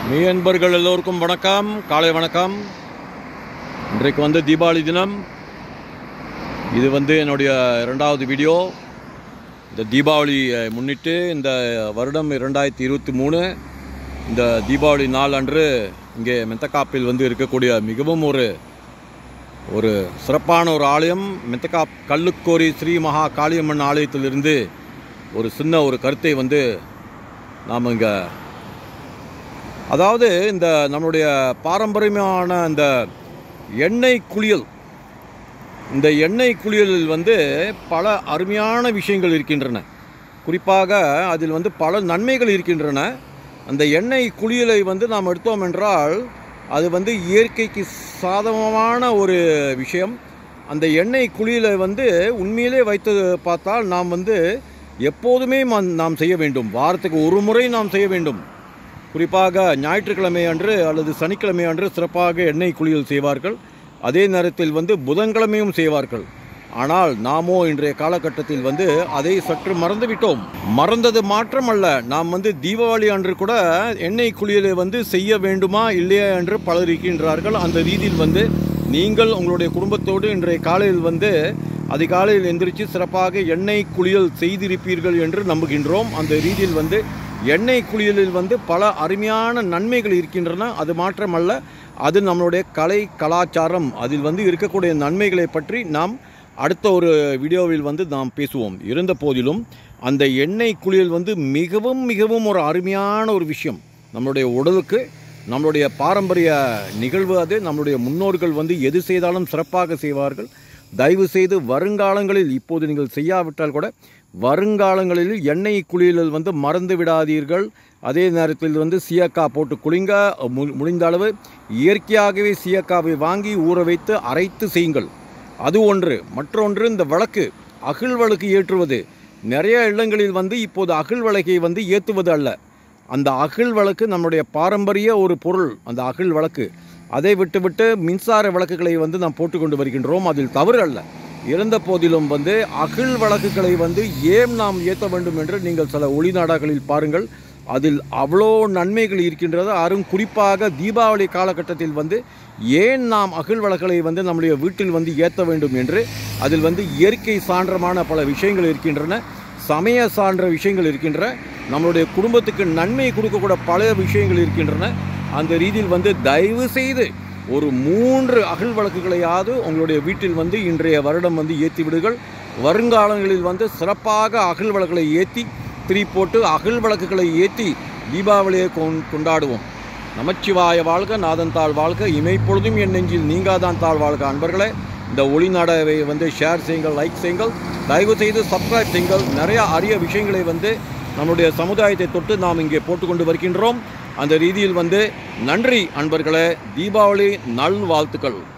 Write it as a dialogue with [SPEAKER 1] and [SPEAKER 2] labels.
[SPEAKER 1] மெய்யன்பர்கள் எல்லோருக்கும் வணக்கம் காலை வணக்கம் இன்றைக்கு வந்து தீபாவளி தினம் இது வந்து என்னுடைய இரண்டாவது வீடியோ இந்த தீபாவளியை முன்னிட்டு இந்த வருடம் இரண்டாயிரத்தி இருபத்தி மூணு இந்த தீபாவளி நாள் அன்று இங்கே மெத்தக்காப்பில் வந்து இருக்கக்கூடிய மிகவும் ஒரு ஒரு சிறப்பான ஒரு ஆலயம் மெத்தக்காப் கல்லுக்கோரி ஸ்ரீ மகா காளியம்மன் ஆலயத்திலிருந்து ஒரு சின்ன ஒரு கருத்தை வந்து நாம் இங்கே அதாவது இந்த நம்மளுடைய பாரம்பரியமான இந்த எண்ணெய் குளியல் இந்த எண்ணெய் குளியலில் வந்து பல அருமையான விஷயங்கள் இருக்கின்றன குறிப்பாக அதில் வந்து பல நன்மைகள் இருக்கின்றன அந்த எண்ணெய் குளியலை வந்து நாம் எடுத்தோம் என்றால் அது வந்து இயற்கைக்கு சாதகமான ஒரு விஷயம் அந்த எண்ணெய் குளியலை வந்து உண்மையிலே வைத்து பார்த்தால் நாம் வந்து எப்போதுமே ம- நாம் செய்ய வேண்டும் வாரத்துக்கு ஒரு முறை நாம் செய்ய வேண்டும் குறிப்பாக ஞாயிற்றுக்கிழமை அன்று அல்லது சனிக்கிழமை அன்று சிறப்பாக எண்ணெய் குளியல் செய்வார்கள் அதே நேரத்தில் வந்து புதன்கிழமையும் செய்வார்கள் ஆனால் நாமோ இன்றைய காலகட்டத்தில் வந்து அதை சற்று மறந்துவிட்டோம் மறந்தது மாற்றமல்ல நாம் வந்து தீபாவளி அன்று கூட எண்ணெய் குளியலை வந்து செய்ய வேண்டுமா இல்லையா என்று பலர் இருக்கின்றார்கள் அந்த ரீதியில் வந்து நீங்கள் உங்களுடைய குடும்பத்தோடு இன்றைய காலையில் வந்து அதிகாலையில் எந்திரிச்சு சிறப்பாக எண்ணெய் குளியல் செய்திருப்பீர்கள் என்று நம்புகின்றோம் அந்த ரீதியில் வந்து எண்ணெய் குளியலில் வந்து பல அருமையான நன்மைகள் இருக்கின்றன அது மாற்றமல்ல அது நம்மளுடைய கலை கலாச்சாரம் அதில் வந்து இருக்கக்கூடிய நன்மைகளை பற்றி நாம் அடுத்த ஒரு வீடியோவில் வந்து நாம் பேசுவோம் இருந்த போதிலும் அந்த எண்ணெய் குளியல் வந்து மிகவும் மிகவும் ஒரு அருமையான ஒரு விஷயம் நம்மளுடைய உடலுக்கு நம்மளுடைய பாரம்பரிய நிகழ்வு அது நம்மளுடைய முன்னோர்கள் வந்து எது செய்தாலும் சிறப்பாக செய்வார்கள் தயவு செய்து வருங்காலங்களில் இப்போது நீங்கள் செய்யாவிட்டால் கூட வருங்காலங்களில் எண்ணெய் குளியலில் வந்து மறந்து விடாதீர்கள் அதே நேரத்தில் வந்து சீயக்கா போட்டு குளிங்க மு- முடிந்த அளவு இயற்கையாகவே சீயக்காவை வாங்கி ஊற வைத்து அரைத்து செய்யுங்கள் அது ஒன்று மற்றொன்று இந்த விளக்கு அகல் விளக்கு ஏற்றுவது நிறைய இல்லங்களில் வந்து இப்போது அகல் விளக்கை வந்து ஏற்றுவது அல்ல அந்த அகல் விளக்கு நம்முடைய பாரம்பரிய ஒரு பொருள் அந்த அகல் விளக்கு அதை விட்டுவிட்டு மின்சார விளக்குகளை வந்து நாம் போட்டுக்கொண்டு வருகின்றோம் அதில் தவறு அல்ல இருந்த போதிலும் வந்து அகல் விளக்குகளை வந்து ஏன் நாம் ஏற்ற வேண்டும் என்று நீங்கள் சில ஒளிநாடாக்களில் பாருங்கள் அதில் அவ்வளோ நன்மைகள் இருக்கின்றது அதுவும் குறிப்பாக தீபாவளி காலகட்டத்தில் வந்து ஏன் நாம் அகல் விளக்குகளை வந்து நம்முடைய வீட்டில் வந்து ஏற்ற வேண்டும் என்று அதில் வந்து இயற்கை சான்றமான பல விஷயங்கள் இருக்கின்றன சமய சான்ற விஷயங்கள் இருக்கின்ற நம்மளுடைய குடும்பத்துக்கு நன்மை கொடுக்கக்கூடிய பல விஷயங்கள் இருக்கின்றன அந்த ரீதியில் வந்து தயவு செய்து ஒரு மூன்று அகல் விளக்குகளையாவது உங்களுடைய வீட்டில் வந்து இன்றைய வருடம் வந்து ஏற்றி விடுங்கள் வருங்காலங்களில் வந்து சிறப்பாக அகல் விளக்குகளை ஏற்றி திரி போட்டு அகல் விளக்குகளை ஏற்றி தீபாவளியை கொண்- கொண்டாடுவோம் நமச்சிவாய வாழ்க நாதன் தாழ் வாழ்க இமைப்பொழுதும் என் நெஞ்சில் நீங்காதான் தாழ் வாழ்க அன்பர்களே இந்த ஒளிநாடாவை வந்து ஷேர் செய்யுங்கள் லைக் செய்யுங்கள் தயவு செய்து சப்ஸ்கிரைப் செய்யுங்கள் நிறைய அரிய விஷயங்களை வந்து நம்முடைய சமுதாயத்தை தொட்டு நாம் இங்கே போட்டுக்கொண்டு வருகின்றோம் அந்த ரீதியில் வந்து நன்றி அன்பர்களே தீபாவளி நல் வாழ்த்துக்கள்